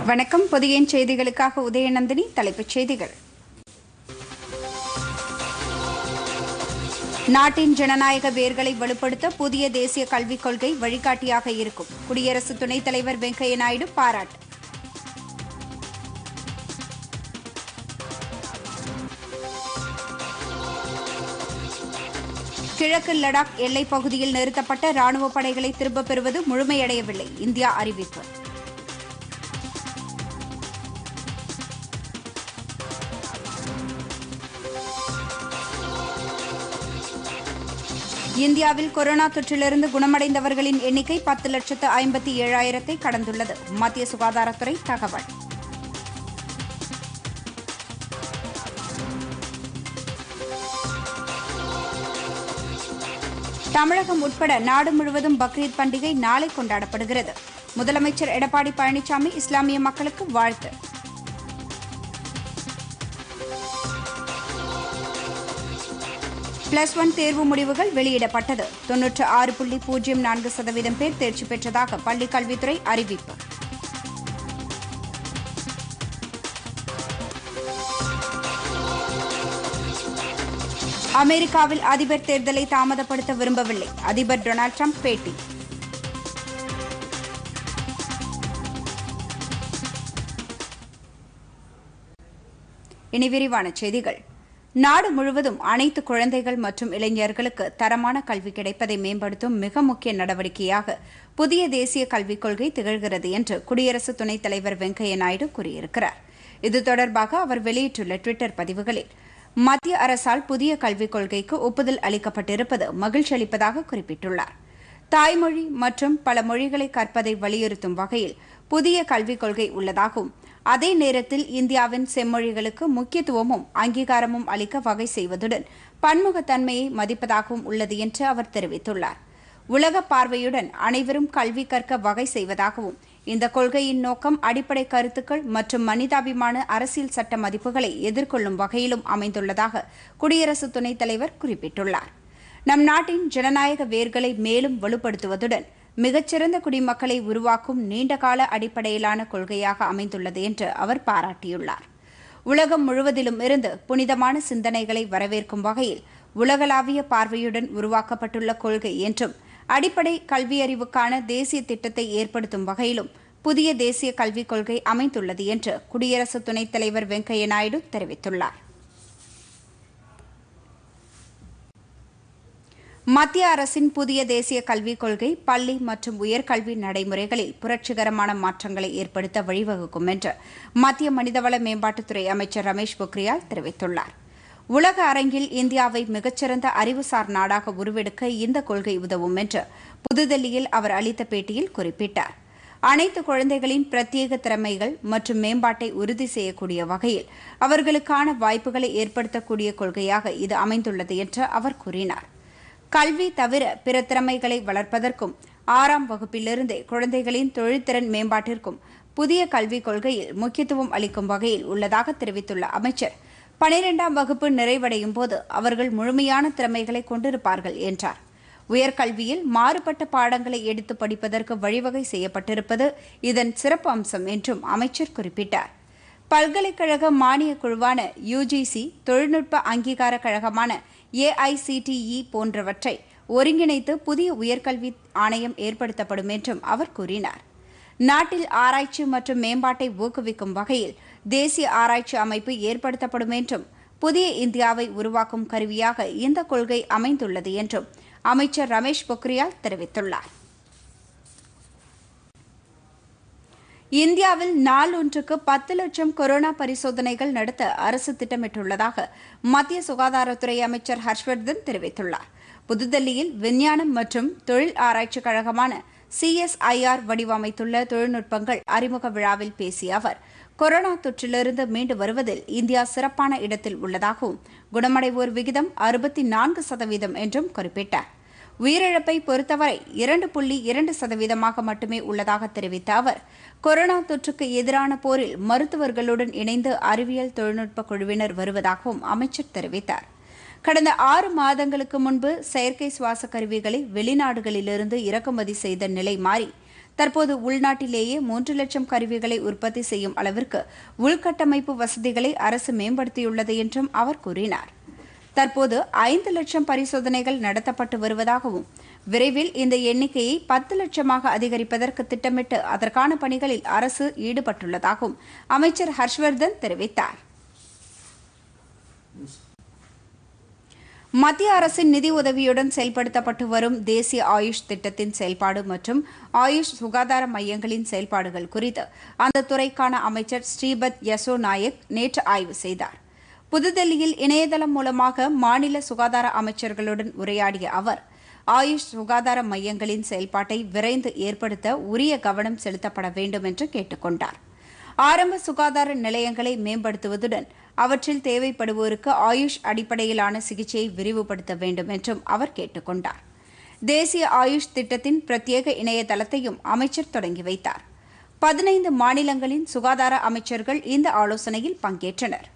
வணக்கம் பொதியின் செய்திகளுக்காக உதயநந்தினி தலைப்புச் செய்திகள் நாட்டின் ஜனநாயக வேர்களை வலுப்படுத்த புதிய தேசிய கல்விக் கொள்கை வழிகாட்டியாக இருக்கும் குடியரசு துணைத் தலைவர் வெங்கையா நாயுடு பாராட்டு கிழக்கு லடாக் எல்லைப் பகுதியில் நிறுத்தப்பட்ட ராணுவ படைகளை திரும்பப் பெறுவது முழுமையடையவில்லை இந்தியா அறிவிப்பு இந்தியாவில் கொரோனா தொற்றிலிருந்து குணமடைந்தவர்களின் எண்ணிக்கை பத்து லட்சத்து ஐம்பத்தி ஏழாயிரத்தை கடந்துள்ளது மத்திய சுகாதாரத்துறை தகவல் தமிழகம் உட்பட நாடு முழுவதும் பக்ரீத் பண்டிகை நாளை கொண்டாடப்படுகிறது முதலமைச்சர் எடப்பாடி பழனிசாமி இஸ்லாமிய மக்களுக்கு வாழ்த்து பிளஸ் ஒன் தேர்வு முடிவுகள் வெளியிடப்பட்டது தொன்னூற்று ஆறு புள்ளி பூஜ்ஜியம் நான்கு சதவீதம் பேர் தேர்ச்சி பெற்றதாக பள்ளிக் கல்வித்துறை அறிவிப்பு அமெரிக்காவில் அதிபர் தேர்தலை தாமதப்படுத்த விரும்பவில்லை அதிபர் டொனால்ட் ட்ரம்ப் பேட்டி இனி விரிவான செய்திகள் நாடு முழுவதும் அனைத்து குழந்தைகள் மற்றும் இளைஞர்களுக்கு தரமான கல்வி கிடைப்பதை மேம்படுத்தும் மிக முக்கிய நடவடிக்கையாக புதிய தேசிய கல்விக் கொள்கை திகழ்கிறது என்று குடியரசு துணைத் தலைவர் வெங்கையா நாயுடு கூறியிருக்கிறார் இது தொடர்பாக அவர் வெளியிட்டுள்ள டுவிட்டர் பதிவுகளில் மத்திய அரசால் புதிய கல்விக் கொள்கைக்கு ஒப்புதல் அளிக்கப்பட்டிருப்பது மகிழ்ச்சி அளிப்பதாக குறிப்பிட்டுள்ளார் தாய்மொழி மற்றும் பல மொழிகளை கற்பதை வலியுறுத்தும் வகையில் புதிய கல்விக் கொள்கை உள்ளதாகவும் அதே நேரத்தில் இந்தியாவின் செம்மொழிகளுக்கு முக்கியத்துவமும் அங்கீகாரமும் அளிக்க வகை செய்வதுடன் பன்முகத்தன்மையை மதிப்பதாகவும் உள்ளது என்று அவர் தெரிவித்துள்ளார் உலக பார்வையுடன் அனைவரும் கல்வி கற்க வகை செய்வதாகவும் இந்த கொள்கையின் நோக்கம் அடிப்படை கருத்துக்கள் மற்றும் மனிதாபிமான அரசியல் சட்ட மதிப்புகளை எதிர்கொள்ளும் வகையிலும் அமைந்துள்ளதாக குடியரசு துணைத் தலைவர் குறிப்பிட்டுள்ளார் நம் நாட்டின் ஜனநாயக வேர்களை மேலும் வலுப்படுத்துவதுடன் மிகச்சிறந்த குடிமக்களை உருவாக்கும் நீண்டகால அடிப்படையிலான கொள்கையாக அமைந்துள்ளது என்று அவர் பாராட்டியுள்ளார் உலகம் முழுவதிலும் இருந்து புனிதமான சிந்தனைகளை வரவேற்கும் வகையில் உலகளாவிய பார்வையுடன் உருவாக்கப்பட்டுள்ள கொள்கை என்றும் அடிப்படை கல்வியறிவுக்கான தேசிய திட்டத்தை ஏற்படுத்தும் வகையிலும் புதிய தேசிய கல்விக் கொள்கை அமைந்துள்ளது என்று குடியரசு துணைத் தலைவர் வெங்கையா நாயுடு தெரிவித்துள்ளார் மத்திய அரசின் புதிய தேசிய கல்விக் கொள்கை பள்ளி மற்றும் உயர்கல்வி நடைமுறைகளில் புரட்சிகரமான மாற்றங்களை ஏற்படுத்த வழிவகுக்கும் என்று மத்திய மனிதவள மேம்பாட்டுத்துறை அமைச்சர் ரமேஷ் பொக்ரியால் தெரிவித்துள்ளார் உலக அரங்கில் இந்தியாவை மிகச்சிறந்த அறிவுசார் நாடாக உருவெடுக்க இந்த கொள்கை உதவும் என்று புதுதில்லியில் அவர் அளித்த பேட்டியில் குறிப்பிட்டார் அனைத்து குழந்தைகளின் பிரத்யேக திறமைகள் மற்றும் மேம்பாட்டை உறுதி செய்யக்கூடிய வகையில் அவர்களுக்கான வாய்ப்புகளை ஏற்படுத்தக்கூடிய கொள்கையாக இது அமைந்துள்ளது என்று அவர் கூறினார் கல்வி தவிர பிற திறமைகளை வளர்ப்பதற்கும் ஆறாம் வகுப்பிலிருந்தே குழந்தைகளின் தொழில்திறன் மேம்பாட்டிற்கும் புதிய கல்விக் கொள்கையில் முக்கியத்துவம் அளிக்கும் வகையில் உள்ளதாக தெரிவித்துள்ள அமைச்சர் பனிரெண்டாம் வகுப்பு நிறைவடையும் போது அவர்கள் முழுமையான திறமைகளை கொண்டிருப்பார்கள் என்றார் உயர்கல்வியில் மாறுபட்ட பாடங்களை எடுத்து படிப்பதற்கு வழிவகை செய்யப்பட்டிருப்பது இதன் சிறப்பு அம்சம் என்றும் அமைச்சர் குறிப்பிட்டார் பல்கலைக்கழக மானிய குழுவான யுஜிசி தொழில்நுட்ப அங்கீகார கழகமான ஏஐசிடிஇ போன்றவற்றை ஒருங்கிணைத்து புதிய உயர்கல்வி ஆணையம் ஏற்படுத்தப்படும் என்றும் அவர் கூறினார் நாட்டில் ஆராய்ச்சி மற்றும் மேம்பாட்டை ஊக்குவிக்கும் வகையில் தேசிய ஆராய்ச்சி அமைப்பு ஏற்படுத்தப்படும் என்றும் புதிய இந்தியாவை உருவாக்கும் கருவியாக இந்த கொள்கை அமைந்துள்ளது என்றும் அமைச்சர் ரமேஷ் பொக்ரியால் தெரிவித்துள்ளார் இந்தியாவில் நாளொன்றுக்கு பத்து லட்சம் கொரோனா பரிசோதனைகள் நடத்த அரசு திட்டமிட்டுள்ளதாக மத்திய சுகாதாரத்துறை அமைச்சர் ஹர்ஷ்வர்தன் தெரிவித்துள்ளார் புதுதில்லியில் விஞ்ஞானம் மற்றும் தொழில் ஆராய்ச்சி கழகமான சிஎஸ்ஐஆர் வடிவமைத்துள்ள தொழில்நுட்பங்கள் அறிமுக விழாவில் பேசிய அவர் கொரோனா தொற்றிலிருந்து மீண்டு வருவதில் இந்தியா சிறப்பான இடத்தில் உள்ளதாகவும் குணமடைவோர் விகிதம் அறுபத்தி நான்கு சதவீதம் என்றும் குறிப்பிட்டார் உயிரிழப்பை பொறுத்தவரை இரண்டு புள்ளி இரண்டு சதவீதமாக மட்டுமே உள்ளதாக தெரிவித்த அவர் கொரோனா தொற்றுக்கு எதிரான போரில் மருத்துவர்களுடன் இணைந்து அறிவியல் தொழில்நுட்ப குழுவினர் வருவதாகவும் அமைச்சர் தெரிவித்தார் கடந்த ஆறு மாதங்களுக்கு முன்பு செயற்கை சுவாச கருவிகளை வெளிநாடுகளிலிருந்து இறக்குமதி செய்த நிலை மாறி தற்போது உள்நாட்டிலேயே மூன்று லட்சம் கருவிகளை உற்பத்தி செய்யும் அளவிற்கு உள்கட்டமைப்பு வசதிகளை அரசு மேம்படுத்தியுள்ளது என்றும் அவர் கூறினார் தற்போது ஐந்து லட்சம் பரிசோதனைகள் நடத்தப்பட்டு வருவதாகவும் விரைவில் இந்த எண்ணிக்கையை பத்து லட்சமாக அதிகரிப்பதற்கு திட்டமிட்டு அதற்கான பணிகளில் அரசு ஈடுபட்டுள்ளதாகவும் அமைச்சர் ஹர்ஷ்வர்தன் தெரிவித்தார் மத்திய அரசின் நிதி உதவியுடன் செயல்படுத்தப்பட்டு வரும் தேசிய ஆயுஷ் திட்டத்தின் செயல்பாடு மற்றும் ஆயுஷ் சுகாதார மையங்களின் செயல்பாடுகள் குறித்து அந்த துறைக்கான அமைச்சர் ஸ்ரீபத் யசோ நாயக் நேற்று ஆய்வு செய்தார் புதுதில்லியில் இணையதளம் மூலமாக மாநில சுகாதார அமைச்சர்களுடன் உரையாடிய அவர் ஆயுஷ் சுகாதார மையங்களின் செயல்பாட்டை விரைந்து ஏற்படுத்த உரிய கவனம் செலுத்தப்பட வேண்டும் என்று கேட்டுக் கொண்டார் ஆரம்ப சுகாதார நிலையங்களை மேம்படுத்துவதுடன் அவற்றில் தேவைப்படுவோருக்கு ஆயுஷ் அடிப்படையிலான சிகிச்சையை விரிவுபடுத்த வேண்டும் என்றும் அவர் கேட்டுக் கொண்டார் தேசிய ஆயுஷ் திட்டத்தின் பிரத்யேக இணையதளத்தையும் அமைச்சர் தொடங்கி வைத்தார் பதினைந்து மாநிலங்களின் சுகாதார அமைச்சர்கள் இந்த ஆலோசனையில் பங்கேற்றனர்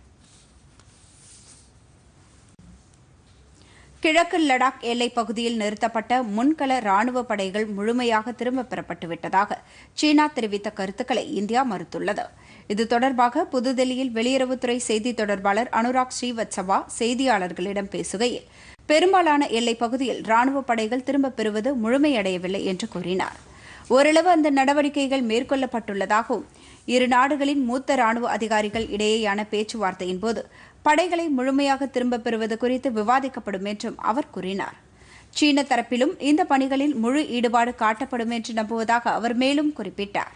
கிழக்கு லடாக் எல்லைப் பகுதியில் நிறுத்தப்பட்ட முன்கள ராணுவ படைகள் முழுமையாக திரும்பப் பெறப்பட்டு விட்டதாக சீனா தெரிவித்த கருத்துக்களை இந்தியா மறுத்துள்ளது இது தொடர்பாக புதுதில்லியில் வெளியுறவுத்துறை செய்தி தொடர்பாளர் அனுராக் ஸ்ரீவத்சவா செய்தியாளர்களிடம் பேசுகையில் பெரும்பாலான எல்லைப் பகுதியில் ராணுவ படைகள் திரும்பப் பெறுவது முழுமையடையவில்லை என்று கூறினார் ஓரளவு அந்த நடவடிக்கைகள் மேற்கொள்ளப்பட்டுள்ளதாகவும் இரு நாடுகளின் மூத்த ராணுவ அதிகாரிகள் இடையேயான பேச்சுவார்த்தையின் போது படைகளை முழுமையாக திரும்பப் பெறுவது குறித்து விவாதிக்கப்படும் என்றும் அவர் கூறினார் சீன தரப்பிலும் இந்த பணிகளில் முழு ஈடுபாடு காட்டப்படும் என்று நம்புவதாக அவர் மேலும் குறிப்பிட்டார்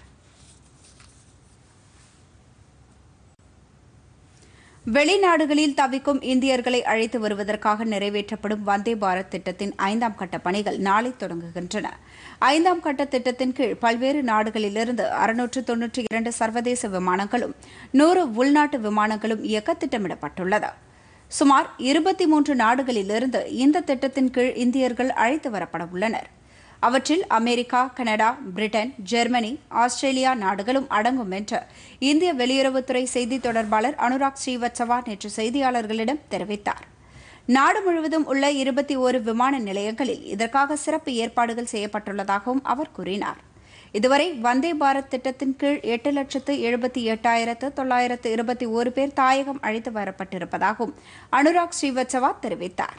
வெளிநாடுகளில் தவிக்கும் இந்தியர்களை அழைத்து வருவதற்காக நிறைவேற்றப்படும் வந்தே பாரத் திட்டத்தின் ஐந்தாம் கட்ட பணிகள் நாளை தொடங்குகின்றன ஐந்தாம் கட்ட திட்டத்தின் கீழ் பல்வேறு நாடுகளிலிருந்து அறுநூற்று தொன்னூற்றி இரண்டு சர்வதேச விமானங்களும் நூறு உள்நாட்டு விமானங்களும் இயக்க திட்டமிடப்பட்டுள்ளது சுமார் இருபத்தி மூன்று நாடுகளிலிருந்து இந்த திட்டத்தின் கீழ் இந்தியர்கள் அழைத்து வரப்பட உள்ளனர் அவற்றில் America Canada Britain Germany Australia நாடுகளும் அடங்கும் என்று இந்திய வெளியுறவுத்துறை செய்தி தொடர்பாளர் அனுராக் ஸ்ரீவத்சவா நேற்று செய்தியாளர்களிடம் தெரிவித்தார் நாடு முழுவதும் உள்ள இருபத்தி ஓரு விமான நிலையங்களில் இதற்காக சிறப்பு ஏற்பாடுகள் செய்யப்பட்டுள்ளதாகவும் அவர் கூறினார் இதுவரை வந்தே பாரத் திட்டத்தின் கீழ் எட்டு லட்சத்து எழுபத்தி எட்டாயிரத்து தொள்ளாயிரத்து இருபத்தி ஒரு பேர் தாயகம் அழைத்து வரப்பட்டிருப்பதாகவும் அனுராக் ஸ்ரீவத்சவா தெரிவித்தார்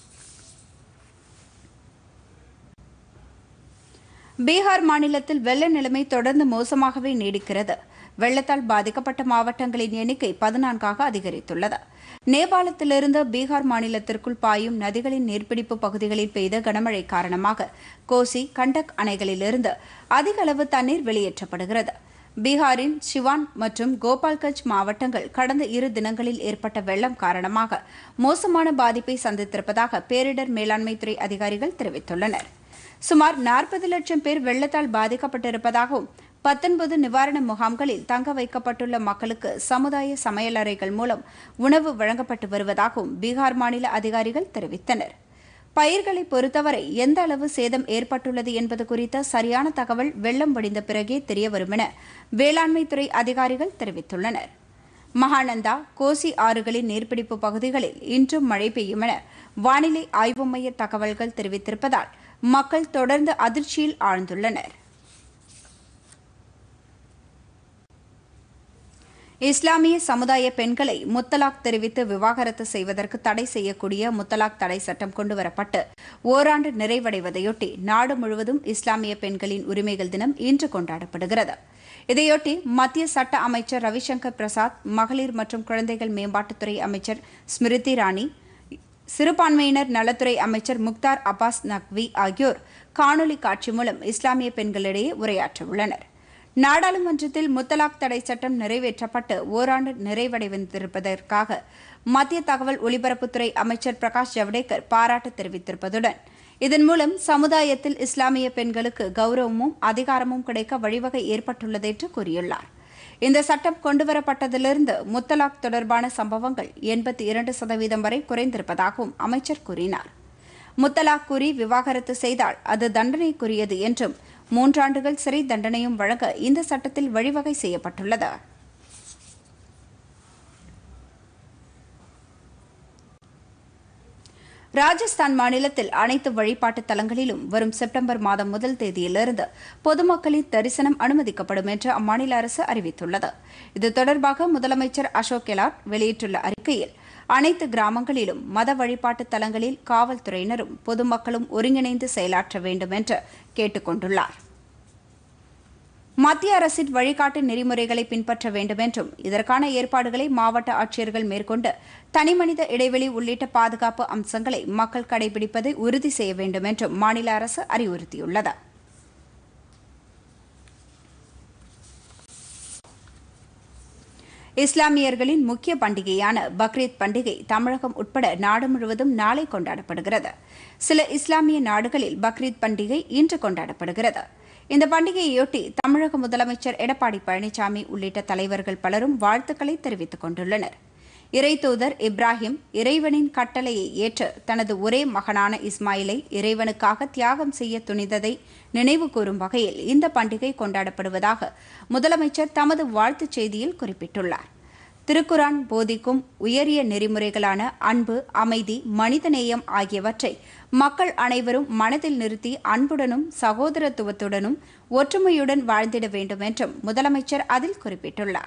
பீகார் மாநிலத்தில் வெள்ள நிலைமை தொடர்ந்து மோசமாகவே நீடிக்கிறது வெள்ளத்தால் பாதிக்கப்பட்ட மாவட்டங்களின் எண்ணிக்கை பதினான்காக அதிகரித்துள்ளது நேபாளத்திலிருந்து பீகார் மாநிலத்திற்குள் பாயும் நதிகளின் நீர்பிடிப்பு பகுதிகளில் பெய்த கனமழை காரணமாக கோசி கண்டக் அணைகளிலிருந்து அதிக அளவு தண்ணீர் வெளியேற்றப்படுகிறது பீகாரின் சிவான் மற்றும் கோபால்கஞ்ச் மாவட்டங்கள் கடந்த இரு தினங்களில் ஏற்பட்ட வெள்ளம் காரணமாக மோசமான பாதிப்பை சந்தித்திருப்பதாக பேரிடர் மேலாண்மைத்துறை அதிகாரிகள் தெரிவித்துள்ளனர் சுமார் நாற்பது லட்சம் பேர் வெள்ளத்தால் பாதிக்கப்பட்டிருப்பதாகவும் பத்தொன்பது நிவாரண முகாம்களில் தங்க வைக்கப்பட்டுள்ள மக்களுக்கு சமுதாய சமையலறைகள் மூலம் உணவு வழங்கப்பட்டு வருவதாகவும் பீகார் மாநில அதிகாரிகள் தெரிவித்தனர் பயிர்களை பொறுத்தவரை எந்த அளவு சேதம் ஏற்பட்டுள்ளது என்பது குறித்த சரியான தகவல் வெள்ளம் வடிந்த பிறகே தெரியவரும் என வேளாண்மைத்துறை அதிகாரிகள் தெரிவித்துள்ளனர் மகானந்தா கோசி ஆறுகளின் நீர்பிடிப்பு பகுதிகளில் இன்றும் மழை பெய்யும் என வானிலை ஆய்வு மைய தகவல்கள் தெரிவித்திருப்பதால் மக்கள் தொடர்ந்து அதிர்ச்சியில் ஆழ்ந்துள்ளனர் இஸ்லாமிய சமுதாய பெண்களை முத்தலாக் தெரிவித்து விவாகரத்து செய்வதற்கு தடை செய்யக்கூடிய முத்தலாக் தடை சட்டம் கொண்டுவரப்பட்டு ஓராண்டு நிறைவடைவதையொட்டி நாடு முழுவதும் இஸ்லாமிய பெண்களின் உரிமைகள் தினம் இன்று கொண்டாடப்படுகிறது இதையொட்டி மத்திய சட்ட அமைச்சர் ரவிசங்கர் பிரசாத் மகளிர் மற்றும் குழந்தைகள் மேம்பாட்டுத்துறை அமைச்சர் ஸ்மிருதி இரானி சிறுபான்மையினர் நலத்துறை அமைச்சர் முக்தார் அப்பாஸ் நக்வி ஆகியோர் காணொலி காட்சி மூலம் இஸ்லாமிய பெண்களிடையே உரையாற்றவுள்ளனர் நாடாளுமன்றத்தில் முத்தலாக் தடை சட்டம் நிறைவேற்றப்பட்டு ஓராண்டு நிறைவடைந்திருப்பதற்காக மத்திய தகவல் ஒலிபரப்புத்துறை அமைச்சர் பிரகாஷ் ஜவடேகர் பாராட்டு தெரிவித்திருப்பதுடன் இதன் மூலம் சமுதாயத்தில் இஸ்லாமிய பெண்களுக்கு கௌரவமும் அதிகாரமும் கிடைக்க வழிவகை ஏற்பட்டுள்ளது என்று கூறியுள்ளார் இந்த சட்டம் கொண்டுவரப்பட்டதிலிருந்து முத்தலாக் தொடர்பான சம்பவங்கள் எண்பத்தி இரண்டு சதவீதம் வரை குறைந்திருப்பதாகவும் அமைச்சர் கூறினார் முத்தலாக் கூறி விவாகரத்து செய்தால் அது தண்டனைக்குரியது என்றும் மூன்றாண்டுகள் சிறை தண்டனையும் வழங்க இந்த சட்டத்தில் வழிவகை செய்யப்பட்டுள்ளது ராஜஸ்தான் மாநிலத்தில் அனைத்து வழிபாட்டு தலங்களிலும் வரும் செப்டம்பர் மாதம் முதல் தேதியிலிருந்து பொதுமக்களின் தரிசனம் அனுமதிக்கப்படும் என்று அம்மாநில அரசு அறிவித்துள்ளது இது தொடர்பாக முதலமைச்சர் அசோக் கெலாட் வெளியிட்டுள்ள அறிக்கையில் அனைத்து கிராமங்களிலும் மத வழிபாட்டு தலங்களில் காவல்துறையினரும் பொதுமக்களும் ஒருங்கிணைந்து செயலாற்ற வேண்டும் என்று கேட்டுக் கொண்டுள்ளார் மத்திய அரசின் வழிகாட்டு நெறிமுறைகளை பின்பற்ற வேண்டும் என்றும் இதற்கான ஏற்பாடுகளை மாவட்ட ஆட்சியர்கள் மேற்கொண்டு தனிமனித இடைவெளி உள்ளிட்ட பாதுகாப்பு அம்சங்களை மக்கள் கடைபிடிப்பதை உறுதி செய்ய வேண்டும் என்றும் மாநில அரசு அறிவுறுத்தியுள்ளது இஸ்லாமியர்களின் முக்கிய பண்டிகையான பக்ரீத் பண்டிகை தமிழகம் உட்பட நாடு முழுவதும் நாளை கொண்டாடப்படுகிறது சில இஸ்லாமிய நாடுகளில் பக்ரீத் பண்டிகை இன்று கொண்டாடப்படுகிறது இந்த பண்டிகையையொட்டி தமிழக முதலமைச்சர் எடப்பாடி பழனிசாமி உள்ளிட்ட தலைவர்கள் பலரும் வாழ்த்துக்களை தெரிவித்துக் கொண்டுள்ளனர் இறைத்தூதர் இப்ராஹிம் இறைவனின் கட்டளையை ஏற்று தனது ஒரே மகனான இஸ்மாயிலை இறைவனுக்காக தியாகம் செய்ய துணிந்ததை நினைவு கூறும் வகையில் இந்த பண்டிகை கொண்டாடப்படுவதாக முதலமைச்சர் தமது வாழ்த்துச் செய்தியில் குறிப்பிட்டுள்ளார் திருக்குரான் போதிக்கும் உயரிய நெறிமுறைகளான அன்பு அமைதி மனிதநேயம் ஆகியவற்றை மக்கள் அனைவரும் மனதில் நிறுத்தி அன்புடனும் சகோதரத்துவத்துடனும் ஒற்றுமையுடன் வாழ்ந்திட வேண்டும் என்றும் முதலமைச்சர் அதில் குறிப்பிட்டுள்ளார்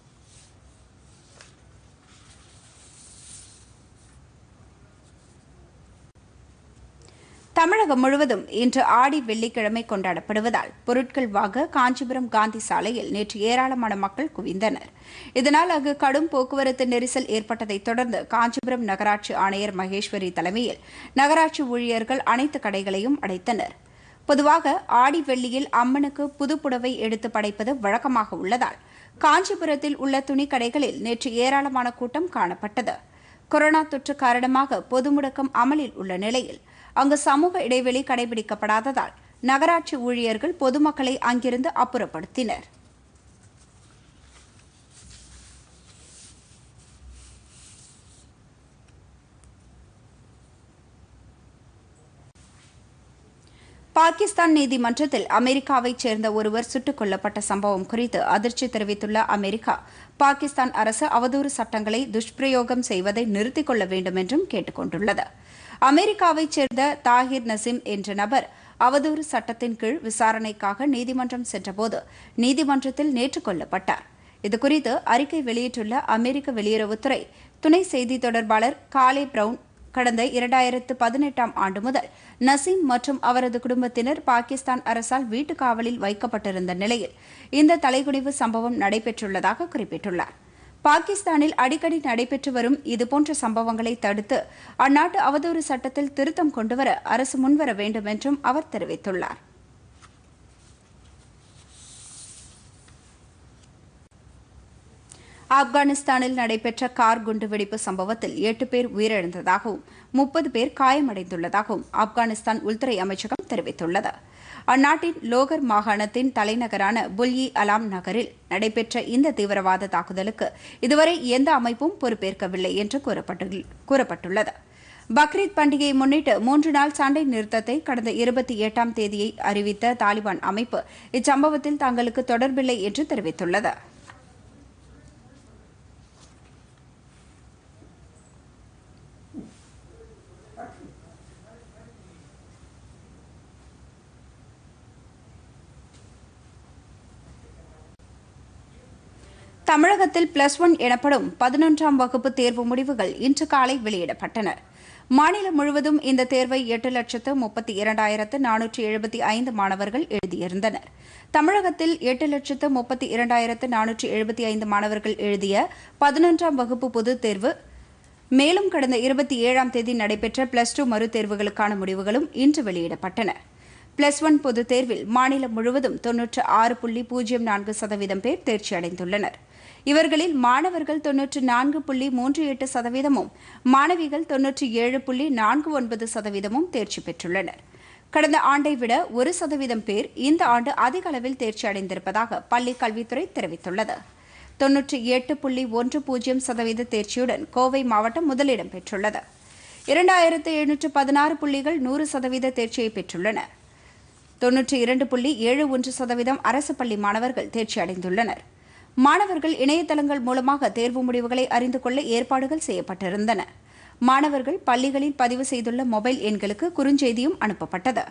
தமிழகம் முழுவதும் இன்று ஆடி வெள்ளிக்கிழமை கொண்டாடப்படுவதால் பொருட்கள் வாங்க காஞ்சிபுரம் காந்தி சாலையில் நேற்று ஏராளமான மக்கள் குவிந்தனர் இதனால் அங்கு கடும் போக்குவரத்து நெரிசல் ஏற்பட்டதைத் தொடர்ந்து காஞ்சிபுரம் நகராட்சி ஆணையர் மகேஸ்வரி தலைமையில் நகராட்சி ஊழியர்கள் அனைத்து கடைகளையும் அடைத்தனர் பொதுவாக ஆடி வெள்ளியில் அம்மனுக்கு புதுப்புடவை எடுத்து படைப்பது வழக்கமாக உள்ளதால் காஞ்சிபுரத்தில் உள்ள துணிக்கடைகளில் நேற்று ஏராளமான கூட்டம் காணப்பட்டது கொரோனா தொற்று காரணமாக பொது முடக்கம் அமலில் உள்ள நிலையில் அங்கு சமூக இடைவெளி கடைபிடிக்கப்படாததால் நகராட்சி ஊழியர்கள் பொதுமக்களை அங்கிருந்து அப்புறப்படுத்தினர் பாகிஸ்தான் நீதிமன்றத்தில் அமெரிக்காவைச் சேர்ந்த ஒருவர் சுட்டுக் கொல்லப்பட்ட சம்பவம் குறித்து அதிர்ச்சி தெரிவித்துள்ள அமெரிக்கா பாகிஸ்தான் அரசு அவதூறு சட்டங்களை துஷ்பிரயோகம் செய்வதை நிறுத்திக் கொள்ள வேண்டும் என்றும் கேட்டுக் கொண்டுள்ளது அமெரிக்காவைச் சேர்ந்த தாகிர் நசீம் என்ற நபர் அவதூறு சட்டத்தின் கீழ் விசாரணைக்காக நீதிமன்றம் சென்றபோது நீதிமன்றத்தில் நேற்று கொல்லப்பட்டார் இதுகுறித்து அறிக்கை வெளியிட்டுள்ள அமெரிக்க வெளியுறவுத்துறை துணை செய்தி தொடர்பாளர் காலே பிரவுன் கடந்த இரண்டாயிரத்து பதினெட்டாம் ஆண்டு முதல் நசீம் மற்றும் அவரது குடும்பத்தினர் பாகிஸ்தான் அரசால் வீட்டு காவலில் வைக்கப்பட்டிருந்த நிலையில் இந்த தலைகுனிவு சம்பவம் நடைபெற்றுள்ளதாக குறிப்பிட்டுள்ளார் பாகிஸ்தானில் அடிக்கடி நடைபெற்று வரும் இதுபோன்ற சம்பவங்களை தடுத்து அந்நாட்டு அவதூறு சட்டத்தில் திருத்தம் கொண்டுவர அரசு முன்வர வேண்டும் என்றும் அவர் தெரிவித்துள்ளார் ஆப்கானிஸ்தானில் நடைபெற்ற கார் குண்டுவெடிப்பு சம்பவத்தில் எட்டு பேர் உயிரிழந்ததாகவும் முப்பது பேர் காயமடைந்துள்ளதாகவும் ஆப்கானிஸ்தான் உள்துறை அமைச்சகம் தெரிவித்துள்ளது அந்நாட்டின் லோகர் மாகாணத்தின் தலைநகரான புல்யி அலாம் நகரில் நடைபெற்ற இந்த தீவிரவாத தாக்குதலுக்கு இதுவரை எந்த அமைப்பும் பொறுப்பேற்கவில்லை என்று கூறப்பட்டுள்ளது பக்ரீத் பண்டிகையை முன்னிட்டு மூன்று நாள் சண்டை நிறுத்தத்தை கடந்த இருபத்தி எட்டாம் தேதியை அறிவித்த தாலிபான் அமைப்பு இச்சம்பவத்தில் தங்களுக்கு தொடர்பில்லை என்று தெரிவித்துள்ளது தமிழகத்தில் பிளஸ் ஒன் எனப்படும் பதினொன்றாம் வகுப்பு தேர்வு முடிவுகள் இன்று காலை வெளியிடப்பட்டன மாநிலம் முழுவதும் இந்த தேர்வை எட்டு லட்சத்து முப்பத்தி இரண்டாயிரத்து நானூற்றி எழுபத்தி ஐந்து மாணவர்கள் எழுதியிருந்தனர் தமிழகத்தில் எட்டு லட்சத்து முப்பத்தி இரண்டாயிரத்து நானூற்றி எழுபத்தி ஐந்து மாணவர்கள் எழுதிய பதினொன்றாம் வகுப்பு பொதுத் தேர்வு மேலும் கடந்த இருபத்தி ஏழாம் தேதி நடைபெற்ற பிளஸ் டூ மறுதேர்வுகளுக்கான முடிவுகளும் இன்று வெளியிடப்பட்டன பிளஸ் ஒன் பொதுத் தேர்வில் மாநிலம் முழுவதும் தொன்னூற்று ஆறு புள்ளி பூஜ்ஜியம் நான்கு சதவீதம் பேர் தேர்ச்சி அடைந்துள்ளனர் இவர்களில் மாணவர்கள் தொன்னூற்று நான்கு புள்ளி மூன்று எட்டு சதவீதமும் மாணவிகள் தொன்னூற்றி ஏழு புள்ளி நான்கு ஒன்பது சதவீதமும் தேர்ச்சி பெற்றுள்ளனர் கடந்த ஆண்டை விட ஒரு சதவீதம் பேர் இந்த ஆண்டு அதிக அளவில் தேர்ச்சி அடைந்திருப்பதாக பள்ளிக் கல்வித்துறை தெரிவித்துள்ளது தொன்னூற்றி எட்டு புள்ளி ஒன்று பூஜ்ஜியம் சதவீத தேர்ச்சியுடன் கோவை மாவட்டம் முதலிடம் பெற்றுள்ளது இரண்டாயிரத்து எழுநூற்று பதினாறு புள்ளிகள் நூறு சதவீத தேர்ச்சியை பெற்றுள்ளன தொன்னூற்றி இரண்டு புள்ளி ஏழு ஒன்று சதவீதம் அரசு பள்ளி மாணவர்கள் தேர்ச்சி அடைந்துள்ளனர் மாணவர்கள் இணையதளங்கள் மூலமாக தேர்வு முடிவுகளை அறிந்து கொள்ள ஏற்பாடுகள் செய்யப்பட்டிருந்தன மாணவர்கள் பள்ளிகளில் பதிவு செய்துள்ள மொபைல் எண்களுக்கு குறுஞ்செய்தியும் அனுப்பப்பட்டது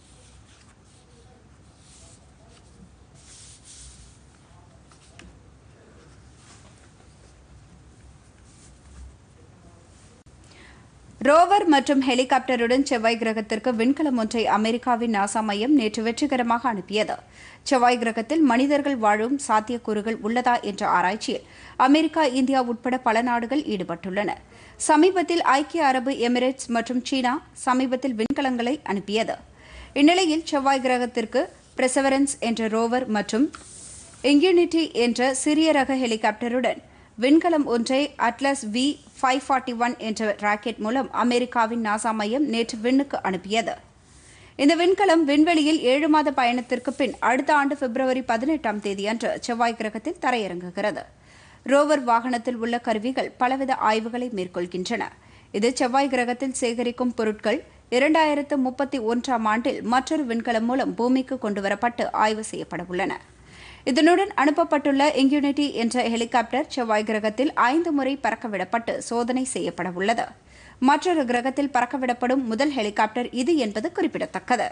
ரோவர் மற்றும் ஹெலிகாப்டருடன் செவ்வாய் கிரகத்திற்கு விண்கலம் ஒன்றை அமெரிக்காவின் நாசா மையம் நேற்று வெற்றிகரமாக அனுப்பியது செவ்வாய் கிரகத்தில் மனிதர்கள் வாழும் சாத்தியக்கூறுகள் உள்ளதா என்ற ஆராய்ச்சியில் அமெரிக்கா இந்தியா உட்பட பல நாடுகள் ஈடுபட்டுள்ளன சமீபத்தில் ஐக்கிய அரபு எமிரேட்ஸ் மற்றும் சீனா சமீபத்தில் விண்கலங்களை அனுப்பியது இந்நிலையில் செவ்வாய் கிரகத்திற்கு பிரசவரன்ஸ் என்ற ரோவர் மற்றும் இங்கியூனிட்டி என்ற சிறிய ரக ஹெலிகாப்டருடன் விண்கலம் ஒன்றை Atlas V five forty one என்ற ராக்கெட் மூலம் அமெரிக்காவின் நாசா மையம் நேற்று விண்ணுக்கு அனுப்பியது இந்த விண்கலம் விண்வெளியில் ஏழு மாத பயணத்திற்கு பின் அடுத்த ஆண்டு பிப்ரவரி பதினெட்டாம் தேதியன்று செவ்வாய் கிரகத்தில் தரையிறங்குகிறது ரோவர் வாகனத்தில் உள்ள கருவிகள் பலவித ஆய்வுகளை மேற்கொள்கின்றன இது செவ்வாய் கிரகத்தில் சேகரிக்கும் பொருட்கள் இரண்டாயிரத்து முப்பத்தி ஒன்றாம் ஆண்டில் மற்றொரு விண்கலம் மூலம் பூமிக்கு கொண்டுவரப்பட்டு ஆய்வு செய்யப்பட உள்ளன இதனுடன் அனுப்பப்பட்டுள்ள இங்யூனிட்டி என்ற ஹெலிகாப்டர் செவ்வாய் கிரகத்தில் ஐந்து முறை பறக்கவிடப்பட்டு சோதனை செய்யப்பட உள்ளது மற்றொரு கிரகத்தில் பறக்கவிடப்படும் முதல் ஹெலிகாப்டர் இது என்பது குறிப்பிடத்தக்கது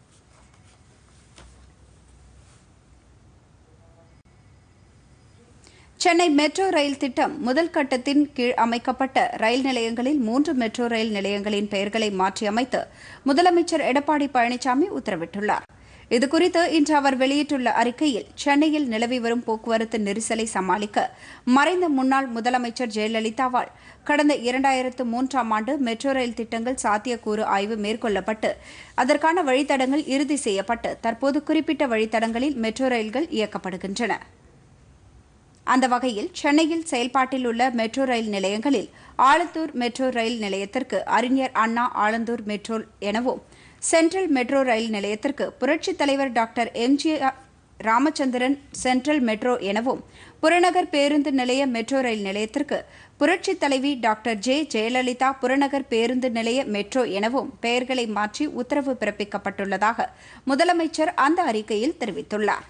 சென்னை மெட்ரோ ரயில் திட்டம் முதல் கட்டத்தின் கீழ் அமைக்கப்பட்ட ரயில் நிலையங்களில் மூன்று மெட்ரோ ரயில் நிலையங்களின் பெயர்களை மாற்றியமைத்து முதலமைச்சர் எடப்பாடி பழனிசாமி உத்தரவிட்டுள்ளார் இதுகுறித்து இன்று அவர் வெளியிட்டுள்ள அறிக்கையில் சென்னையில் நிலவி வரும் போக்குவரத்து நெரிசலை சமாளிக்க மறைந்த முன்னாள் முதலமைச்சர் ஜெயலலிதாவால் கடந்த இரண்டாயிரத்து மூன்றாம் ஆண்டு மெட்ரோ ரயில் திட்டங்கள் சாத்தியக்கூறு ஆய்வு மேற்கொள்ளப்பட்டு அதற்கான வழித்தடங்கள் இறுதி செய்யப்பட்டு தற்போது குறிப்பிட்ட வழித்தடங்களில் மெட்ரோ ரயில்கள் இயக்கப்படுகின்றன அந்த வகையில் சென்னையில் செயல்பாட்டில் உள்ள மெட்ரோ ரயில் நிலையங்களில் ஆலத்தூர் மெட்ரோ ரயில் நிலையத்திற்கு அறிஞர் அண்ணா ஆலந்தூர் மெட்ரோ எனவும் சென்ட்ரல் மெட்ரோ ரயில் நிலையத்திற்கு புரட்சித் தலைவர் doctor MGR Ramachandran central metro எனவும் புறநகர் பேருந்து நிலைய மெட்ரோ ரயில் நிலையத்திற்கு புரட்சித் தலைவி டாக்டர் ஜே ஜெயலலிதா புறநகர் பேருந்து நிலைய மெட்ரோ எனவும் பெயர்களை மாற்றி உத்தரவு பிறப்பிக்கப்பட்டுள்ளதாக முதலமைச்சர் அந்த அறிக்கையில் தெரிவித்துள்ளார்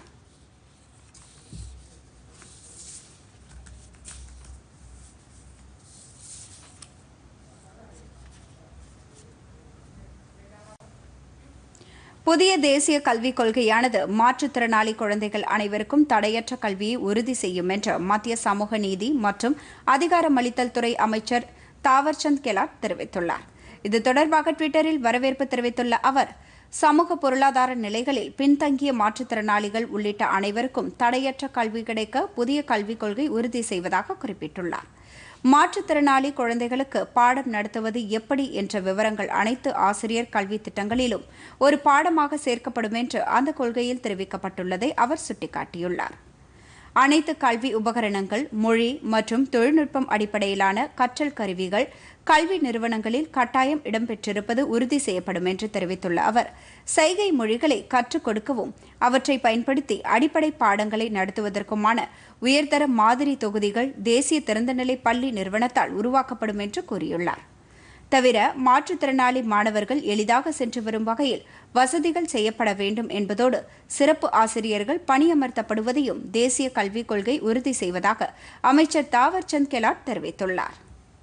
புதிய தேசிய கல்விக் கொள்கையானது மாற்றுத்திறனாளி குழந்தைகள் அனைவருக்கும் தடையற்ற கல்வியை உறுதி செய்யும் என்று மத்திய சமூக நீதி மற்றும் அதிகாரமளித்தல் துறை அமைச்சர் தாவர்சந்த் கெலாட் தெரிவித்துள்ளார் இது தொடர்பாக ட்விட்டரில் வரவேற்பு தெரிவித்துள்ள அவர் சமூக பொருளாதார நிலைகளில் பின்தங்கிய மாற்றுத்திறனாளிகள் உள்ளிட்ட அனைவருக்கும் தடையற்ற கல்வி கிடைக்க புதிய கல்விக் கொள்கை உறுதி செய்வதாக குறிப்பிட்டுள்ளார் மாற்றுத்திறனாளி குழந்தைகளுக்கு பாடம் நடத்துவது எப்படி என்ற விவரங்கள் அனைத்து ஆசிரியர் கல்வி திட்டங்களிலும் ஒரு பாடமாக சேர்க்கப்படும் என்று அந்த கொள்கையில் தெரிவிக்கப்பட்டுள்ளதை அவர் சுட்டிக்காட்டியுள்ளார் அனைத்து கல்வி உபகரணங்கள் மொழி மற்றும் தொழில்நுட்பம் அடிப்படையிலான கற்றல் கருவிகள் கல்வி நிறுவனங்களில் கட்டாயம் இடம்பெற்றிருப்பது உறுதி செய்யப்படும் என்று தெரிவித்துள்ள அவர் செய்கை மொழிகளை கற்றுக் கொடுக்கவும் அவற்றை பயன்படுத்தி அடிப்படை பாடங்களை நடத்துவதற்குமான உயர்தர மாதிரி தொகுதிகள் தேசிய திறந்தநிலை பள்ளி நிறுவனத்தால் உருவாக்கப்படும் என்று கூறியுள்ளார் தவிர மாற்றுத்திறனாளி மாணவர்கள் எளிதாக சென்று வரும் வகையில் வசதிகள் செய்யப்பட வேண்டும் என்பதோடு சிறப்பு ஆசிரியர்கள் பணியமர்த்தப்படுவதையும் தேசிய கல்விக் கொள்கை உறுதி செய்வதாக அமைச்சர் தாவர்சந்த் கெலாட் தெரிவித்துள்ளார்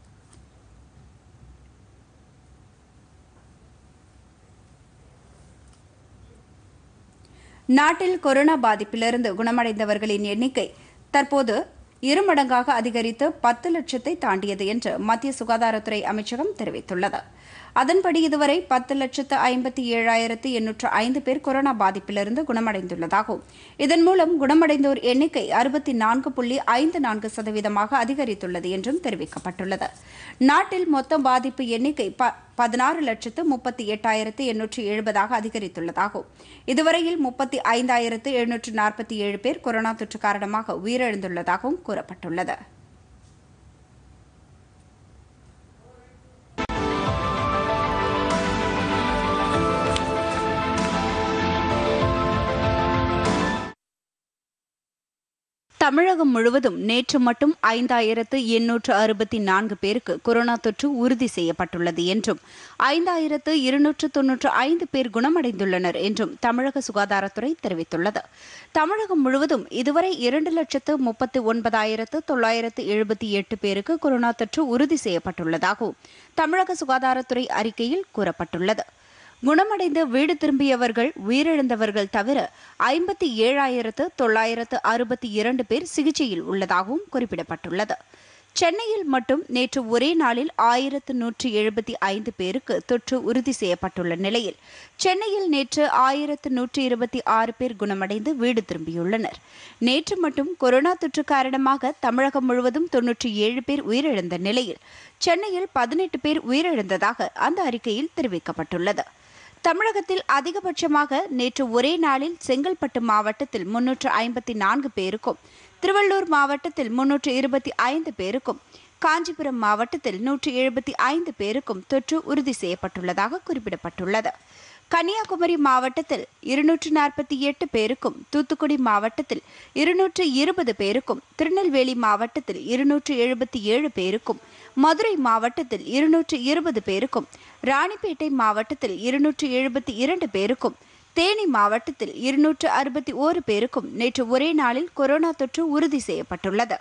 நாட்டில் கொரோனா பாதிப்பிலிருந்து குணமடைந்தவர்களின் எண்ணிக்கை தற்போது இருமடங்காக அதிகரித்து பத்து லட்சத்தை தாண்டியது என்று மத்திய சுகாதாரத்துறை அமைச்சகம் தெரிவித்துள்ளது அதன்படி இதுவரை பத்து லட்சத்து ஐம்பத்தி ஏழாயிரத்து எண்ணூற்று ஐந்து பேர் கொரோனா பாதிப்பிலிருந்து குணமடைந்துள்ளதாகவும் இதன் மூலம் குணமடைந்தோர் எண்ணிக்கை அறுபத்தி நான்கு புள்ளி ஐந்து நான்கு சதவீதமாக அதிகரித்துள்ளது என்றும் தெரிவிக்கப்பட்டுள்ளது நாட்டில் மொத்த பாதிப்பு எண்ணிக்கை பதினாறு லட்சத்து முப்பத்தி எட்டாயிரத்து எண்ணூற்று எழுபதாக அதிகரித்துள்ளதாகவும் இதுவரையில் முப்பத்தி ஐந்தாயிரத்து எழுநூற்று நாற்பத்தி ஏழு பேர் கொரோனா தொற்று காரணமாக உயிரிழந்துள்ளதாகவும் கூறப்பட்டுள்ளது தமிழகம் முழுவதும் நேற்று மட்டும் ஐந்தாயிரத்து எண்ணூற்று அறுபத்தி நான்கு பேருக்கு கொரோனா தொற்று உறுதி செய்யப்பட்டுள்ளது என்றும் ஐந்தாயிரத்து இருநூற்று தொன்னூற்று ஐந்து பேர் குணமடைந்துள்ளனர் என்றும் தமிழக சுகாதாரத்துறை தெரிவித்துள்ளது தமிழகம் முழுவதும் இதுவரை இரண்டு லட்சத்து முப்பத்து ஒன்பதாயிரத்து தொள்ளாயிரத்து எழுபத்தி எட்டு பேருக்கு கொரோனா தொற்று உறுதி செய்யப்பட்டுள்ளதாகவும் தமிழக சுகாதாரத்துறை அறிக்கையில் கூறப்பட்டுள்ளது குணமடைந்து வீடு திரும்பியவர்கள் உயிரிழந்தவர்கள் தவிர ஐம்பத்தி ஏழாயிரத்து தொள்ளாயிரத்து அறுபத்தி இரண்டு பேர் சிகிச்சையில் உள்ளதாகவும் குறிப்பிடப்பட்டுள்ளது சென்னையில் மட்டும் நேற்று ஒரே நாளில் ஆயிரத்து நூற்றி எழுபத்தி ஐந்து பேருக்கு தொற்று உறுதி செய்யப்பட்டுள்ள நிலையில் சென்னையில் நேற்று ஆயிரத்து நூற்றி இருபத்தி ஆறு பேர் குணமடைந்து வீடு திரும்பியுள்ளனர் நேற்று மட்டும் கொரோனா தொற்று காரணமாக தமிழகம் முழுவதும் தொன்னூற்றி ஏழு பேர் உயிரிழந்த நிலையில் சென்னையில் பதினெட்டு பேர் உயிரிழந்ததாக அந்த அறிக்கையில் தெரிவிக்கப்பட்டுள்ளது தமிழகத்தில் அதிகபட்சமாக நேற்று ஒரே நாளில் செங்கல்பட்டு மாவட்டத்தில் முன்னூற்று ஐம்பத்தி நான்கு பேருக்கும் திருவள்ளூர் மாவட்டத்தில் முன்னூற்று இருபத்தி ஐந்து பேருக்கும் காஞ்சிபுரம் மாவட்டத்தில் நூற்று எழுபத்தி ஐந்து பேருக்கும் தொற்று உறுதி செய்யப்பட்டுள்ளதாக குறிப்பிடப்பட்டுள்ளது கன்னியாகுமரி மாவட்டத்தில் இருநூற்று நாற்பத்தி எட்டு பேருக்கும் தூத்துக்குடி மாவட்டத்தில் இருநூற்று இருபது பேருக்கும் திருநெல்வேலி மாவட்டத்தில் இருநூற்று எழுபத்தி ஏழு பேருக்கும் மதுரை மாவட்டத்தில் இருநூற்று இருபது பேருக்கும் ராணிப்பேட்டை மாவட்டத்தில் இருநூற்று எழுபத்தி இரண்டு பேருக்கும் தேனி மாவட்டத்தில் இருநூற்று அறுபத்தி ஓரு பேருக்கும் நேற்று ஒரே நாளில் கொரோனா தொற்று உறுதி செய்யப்பட்டுள்ளது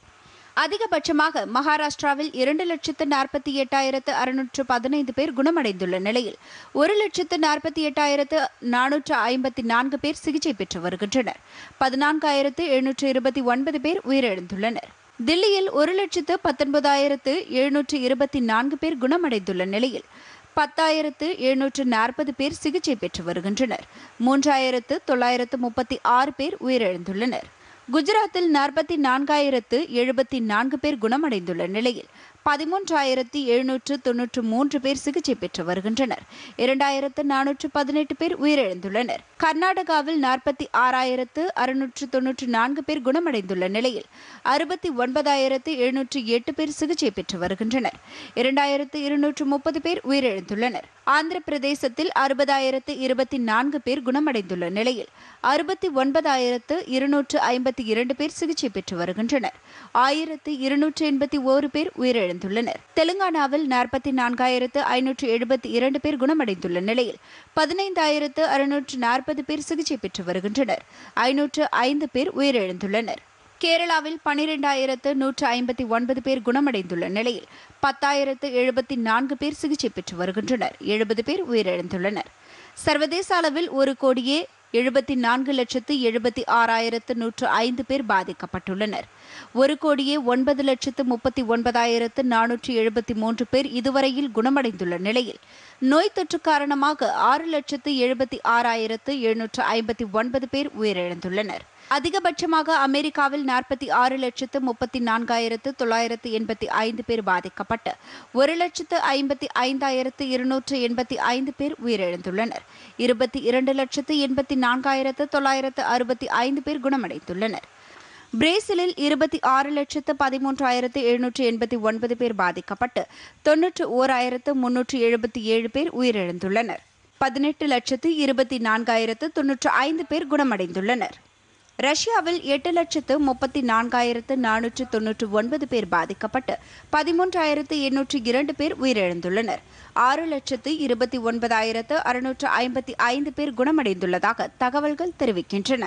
அதிகபட்சமாக மகாராஷ்டிராவில் இரண்டு லட்சத்து நாற்பத்தி எட்டாயிரத்து அறுநூற்று பதினைந்து பேர் குணமடைந்துள்ள நிலையில் ஒரு லட்சத்து நாற்பத்தி எட்டாயிரத்து நானூற்று ஐம்பத்தி நான்கு பேர் சிகிச்சை பெற்று வருகின்றனர் பதினான்காயிரத்து எழுநூற்று இருபத்தி ஒன்பது பேர் உயிரிழந்துள்ளனர் தில்லியில் ஒரு லட்சத்து பத்தொன்பதாயிரத்து எழுநூற்று இருபத்தி நான்கு பேர் குணமடைந்துள்ள நிலையில் பத்தாயிரத்து எழுநூற்று நாற்பது பேர் சிகிச்சை பெற்று வருகின்றனர் மூன்றாயிரத்து தொள்ளாயிரத்து முப்பத்தி ஆறு பேர் உயிரிழந்துள்ளனர் குஜராத்தில் நாற்பத்தி நான்காயிரத்து எழுபத்தி நான்கு பேர் குணமடைந்துள்ள நிலையில் பதிமூன்றாயிரத்தி எழுநூற்று தொன்னூற்று மூன்று பேர் சிகிச்சை பெற்று வருகின்றனர் இரண்டாயிரத்து நானூற்று பதினெட்டு பேர் உயிரிழந்துள்ளனர் கர்நாடகாவில் நாற்பத்தி ஆறாயிரத்து அறுநூற்று தொன்னூற்று நான்கு பேர் குணமடைந்துள்ள நிலையில் அறுபத்தி ஒன்பதாயிரத்து எழுநூற்று எட்டு பேர் சிகிச்சை பெற்று வருகின்றனர் இரண்டாயிரத்து இருநூற்று முப்பது பேர் உயிரிழந்துள்ளனர் ஆந்திர பிரதேசத்தில் அறுபதாயிரத்து இருபத்தி நான்கு பேர் குணமடைந்துள்ள நிலையில் அறுபத்தி ஒன்பதாயிரத்து இருநூற்று ஐம்பத்தி இரண்டு பேர் சிகிச்சை பெற்று வருகின்றனர் ஆயிரத்து இருநூற்று எண்பத்தி ஓரு பேர் உயிரிழந்துள்ளனர் தெலுங்கானாவில் நாற்பத்தி நான்காயிரத்து ஐநூற்று எழுபத்தி இரண்டு பேர் குணமடைந்துள்ள நிலையில் பதினைந்தாயிரத்து அறுநூற்று நாற்பது பேர் சிகிச்சை பெற்று வருகின்றனர் ஐநூற்று ஐந்து பேர் உயிரிழந்துள்ளனர் கேரளாவில் பனிரெண்டாயிரத்து நூற்று ஐம்பத்தி ஒன்பது பேர் குணமடைந்துள்ள நிலையில் பத்தாயிரத்து எழுபத்தி நான்கு பேர் சிகிச்சை பெற்று வருகின்றனர் எழுபது பேர் உயிரிழந்துள்ளனர் சர்வதேச அளவில் ஒரு கோடியே எழுபத்தி நான்கு லட்சத்து எழுபத்தி ஆறாயிரத்து நூற்று ஐந்து பேர் பாதிக்கப்பட்டுள்ளனர் ஒரு கோடியே ஒன்பது லட்சத்து முப்பத்தி ஒன்பதாயிரத்து நானூற்று எழுபத்தி மூன்று பேர் இதுவரையில் குணமடைந்துள்ள நிலையில் நோய் தொற்று காரணமாக ஆறு லட்சத்து எழுபத்தி ஆறாயிரத்து எழுநூற்று ஐம்பத்தி ஒன்பது பேர் உயிரிழந்துள்ளனர் அதிகபட்சமாக அமெரிக்காவில் நாற்பத்தி ஆறு லட்சத்து முப்பத்தி நான்காயிரத்து தொள்ளாயிரத்து எண்பத்தி ஐந்து பேர் பாதிக்கப்பட்டு ஒரு லட்சத்து ஐம்பத்தி ஐந்தாயிரத்து இருநூற்று எண்பத்தி ஐந்து பேர் உயிரிழந்துள்ளனர் இருபத்தி இரண்டு லட்சத்து எண்பத்தி நான்காயிரத்து தொள்ளாயிரத்து அறுபத்தி ஐந்து பேர் குணமடைந்துள்ளனர் பிரேசிலில் இருபத்தி ஆறு லட்சத்து பதிமூன்றாயிரத்து எழுநூற்று எண்பத்தி ஒன்பது பேர் பாதிக்கப்பட்டு தொன்னூற்று ஓராயிரத்து முன்னூற்று எழுபத்தி ஏழு பேர் உயிரிழந்துள்ளனர் பதினெட்டு லட்சத்து இருபத்தி நான்காயிரத்து தொன்னூற்று ஐந்து பேர் குணமடைந்துள்ளனர் ரஷ்யாவில் எட்டு லட்சத்து முப்பத்தி நான்காயிரத்து நானூற்று தொன்னூற்று ஒன்பது பேர் பாதிக்கப்பட்டு பதிமூன்றாயிரத்து எண்ணூற்று இரண்டு பேர் உயிரிழந்துள்ளனர் ஆறு லட்சத்து இருபத்தி ஒன்பதாயிரத்து அறுநூற்று ஐம்பத்தி ஐந்து பேர் குணமடைந்துள்ளதாக தகவல்கள் தெரிவிக்கின்றன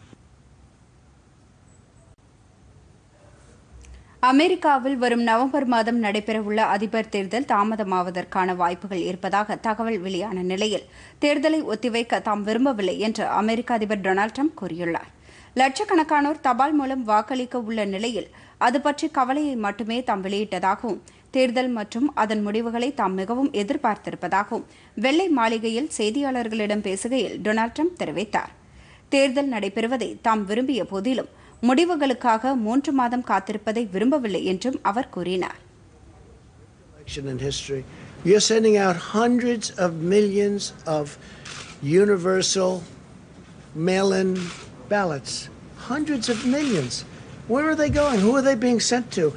அமெரிக்காவில் வரும் நவம்பர் மாதம் நடைபெறவுள்ள அதிபர் தேர்தல் தாமதமாவதற்கான வாய்ப்புகள் இருப்பதாக தகவல் வெளியான நிலையில் தேர்தலை ஒத்திவைக்க தாம் விரும்பவில்லை என்று அமெரிக்க அதிபர் டொனால்ட் ட்ரம்ப் கூறியுள்ளார் லட்சக்கணக்கானோர் தபால் மூலம் வாக்களிக்க உள்ள நிலையில் அது பற்றி கவலையை மட்டுமே தாம் வெளியிட்டதாகவும் தேர்தல் மற்றும் அதன் முடிவுகளை தாம் மிகவும் எதிர்பார்த்திருப்பதாகவும் வெள்ளை மாளிகையில் செய்தியாளர்களிடம் பேசுகையில் டொனால்ட் ட்ரம்ப் தெரிவித்தார் தேர்தல் நடைபெறுவதை தாம் விரும்பிய போதிலும் முடிவுகளுக்காக மூன்று மாதம் காத்திருப்பதை விரும்பவில்லை என்றும் அவர் கூறினார் election in history. We are sending out hundreds of millions of universal mail in ballots. Hundreds of millions. Where are they going? Who are they being sent to?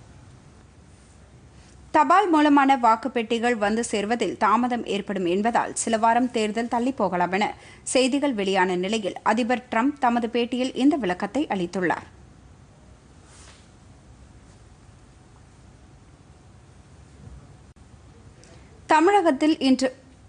தபால் மூலமான வாக்குப்பெட்டிகள் வந்து சேர்வதில் தாமதம் ஏற்படும் என்பதால் சில வாரம் தேர்தல் தள்ளி போகலாம் என செய்திகள் வெளியான நிலையில் அதிபர் ட்ரம்ப் தமது பேட்டியில் இந்த விளக்கத்தை அளித்துள்ளார் தமிழகத்தில் இன்று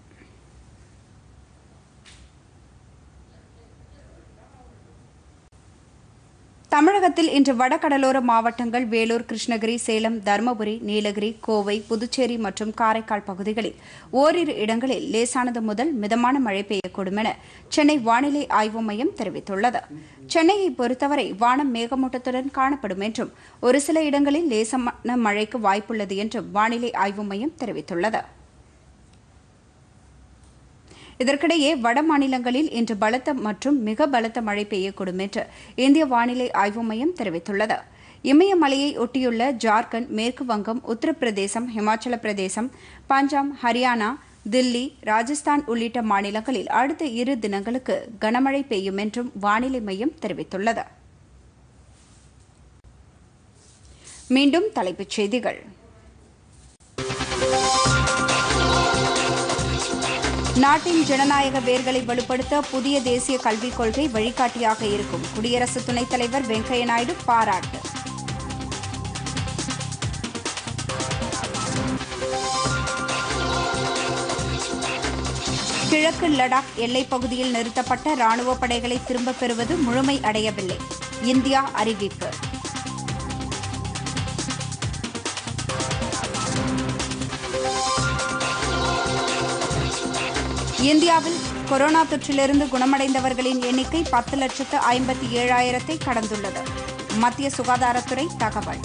தமிழகத்தில் இன்று வடகடலோர மாவட்டங்கள் வேலூர் கிருஷ்ணகிரி சேலம் தருமபுரி நீலகிரி கோவை புதுச்சேரி மற்றும் காரைக்கால் பகுதிகளில் ஓரிரு இடங்களில் லேசானது முதல் மிதமான மழை பெய்யக்கூடும் என சென்னை வானிலை ஆய்வு மையம் தெரிவித்துள்ளது சென்னையை பொறுத்தவரை வானம் மேகமூட்டத்துடன் காணப்படும் என்றும் ஒரு சில இடங்களில் லேசான மழைக்கு வாய்ப்புள்ளது என்றும் வானிலை ஆய்வு மையம் தெரிவித்துள்ளது இதற்கிடையே வட மாநிலங்களில் இன்று பலத்த மற்றும் மிக பலத்த மழை பெய்யக்கூடும் என்று இந்திய வானிலை ஆய்வு மையம் தெரிவித்துள்ளது இமயமலையை ஒட்டியுள்ள ஜார்க்கண்ட் மேற்கு வங்கம் உத்தரப்பிரதேசம் ஹிமாச்சல பிரதேசம் பஞ்சாப் ஹரியானா தில்லி ராஜஸ்தான் உள்ளிட்ட மாநிலங்களில் அடுத்த இரு தினங்களுக்கு கனமழை பெய்யும் என்றும் வானிலை மையம் தெரிவித்துள்ளது மீண்டும் தலைப்புச் செய்திகள் நாட்டின் ஜனநாயக வேர்களை வலுப்படுத்த புதிய தேசிய கல்விக் கொள்கை வழிகாட்டியாக இருக்கும் குடியரசு துணைத் தலைவர் வெங்கையா நாயுடு பாராட்டு கிழக்கு லடாக் எல்லைப் பகுதியில் நிறுத்தப்பட்ட ராணுவ படைகளை திரும்பப் பெறுவது முழுமை அடையவில்லை இந்தியா அறிவிப்பு இந்தியாவில் கொரோனா தொற்றிலிருந்து குணமடைந்தவர்களின் எண்ணிக்கை பத்து லட்சத்து ஐம்பத்தி ஏழாயிரத்தை கடந்துள்ளது மத்திய சுகாதாரத்துறை தகவல்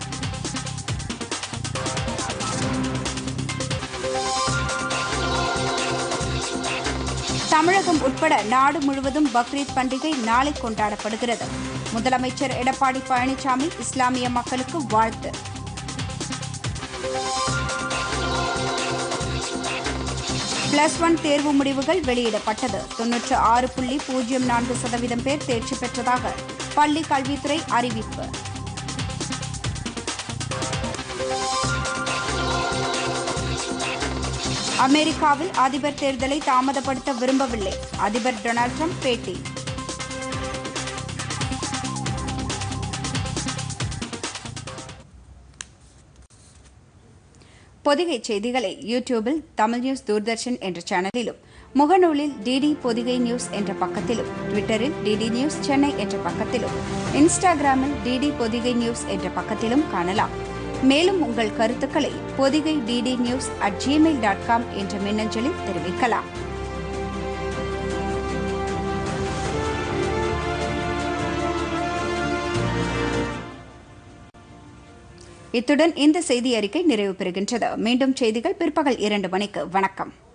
தமிழகம் உட்பட நாடு முழுவதும் பக்ரீத் பண்டிகை நாளை கொண்டாடப்படுகிறது முதலமைச்சர் எடப்பாடி பழனிசாமி இஸ்லாமிய மக்களுக்கு வாழ்த்து பிளஸ் ஒன் தேர்வு முடிவுகள் வெளியிடப்பட்டது தொன்னூற்று ஆறு புள்ளி பூஜ்ஜியம் நான்கு சதவீதம் பேர் தேர்ச்சி பெற்றதாக பள்ளி கல்வித்துறை அறிவிப்பு அமெரிக்காவில் அதிபர் தேர்தலை தாமதப்படுத்த விரும்பவில்லை அதிபர் டொனால்ட் ட்ரம்ப் பேட்டி பொதிகை செய்திகளை யூடியூபில் தமிழ் நியூஸ் தூர்தர்ஷன் என்ற சேனலிலும் முகநூலில் டிடி பொதிகை நியூஸ் என்ற பக்கத்திலும் ட்விட்டரில் டிடி நியூஸ் சென்னை என்ற பக்கத்திலும் இன்ஸ்டாகிராமில் டிடி பொதிகை நியூஸ் என்ற பக்கத்திலும் காணலாம் மேலும் உங்கள் கருத்துக்களை Pothigai DD news at Gmail dot com என்ற மின்னஞ்சலில் தெரிவிக்கலாம் இத்துடன் இந்த செய்தி அறிக்கை நிறைவு பெறுகின்றது மீண்டும் செய்திகள் பிற்பகல் இரண்டு மணிக்கு வணக்கம்